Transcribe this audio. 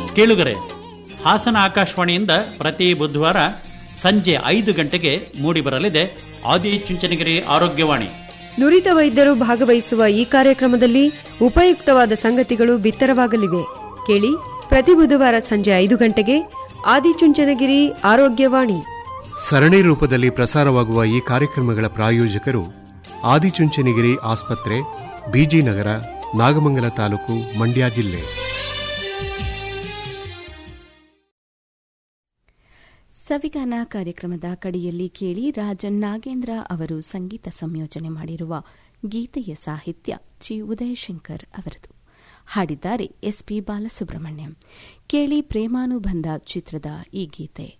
ಕೇಳುಗರೆ ಹಾಸನ ಆಕಾಶವಾಣಿಯಿಂದ ಪ್ರತಿ ಬುಧವಾರ ಸಂಜೆ ಐದು ಗಂಟೆಗೆ ಮೂಡಿಬರಲಿದೆ ಆದಿಚುಂಚನಗಿರಿ ಆರೋಗ್ಯವಾಣಿ ನುರಿತ ವೈದ್ಯರು ಭಾಗವಹಿಸುವ ಈ ಕಾರ್ಯಕ್ರಮದಲ್ಲಿ ಉಪಯುಕ್ತವಾದ ಸಂಗತಿಗಳು ಬಿತ್ತರವಾಗಲಿವೆ ಕೇಳಿ ಪ್ರತಿ ಬುಧವಾರ ಸಂಜೆ ಐದು ಗಂಟೆಗೆ ಆದಿಚುಂಚನಗಿರಿ ಆರೋಗ್ಯವಾಣಿ ಸರಣಿ ರೂಪದಲ್ಲಿ ಪ್ರಸಾರವಾಗುವ ಈ ಕಾರ್ಯಕ್ರಮಗಳ ಪ್ರಾಯೋಜಕರು ಆದಿಚುಂಚನಗಿರಿ ಆಸ್ಪತ್ರೆ ಬಿಜಿನಗರ ನಾಗಮಂಗಲ ತಾಲೂಕು ಮಂಡ್ಯ ಜಿಲ್ಲೆ ಸವಿಗಾನ ಕಾರ್ಯಕ್ರಮದ ಕಡೆಯಲ್ಲಿ ಕೇಳಿ ರಾಜನ್ ನಾಗೇಂದ್ರ ಅವರು ಸಂಗೀತ ಸಂಯೋಜನೆ ಮಾಡಿರುವ ಗೀತೆಯ ಸಾಹಿತ್ಯ ಜಿ ಉದಯಶಂಕರ್ ಅವರದು ಹಾಡಿದ್ದಾರೆ ಎಸ್ಪಿ ಬಾಲಸುಬ್ರಹ್ಮಣ್ಯಂ ಕೇಳಿ ಪ್ರೇಮಾನುಬಂಧ ಚಿತ್ರದ ಈ ಗೀತೆ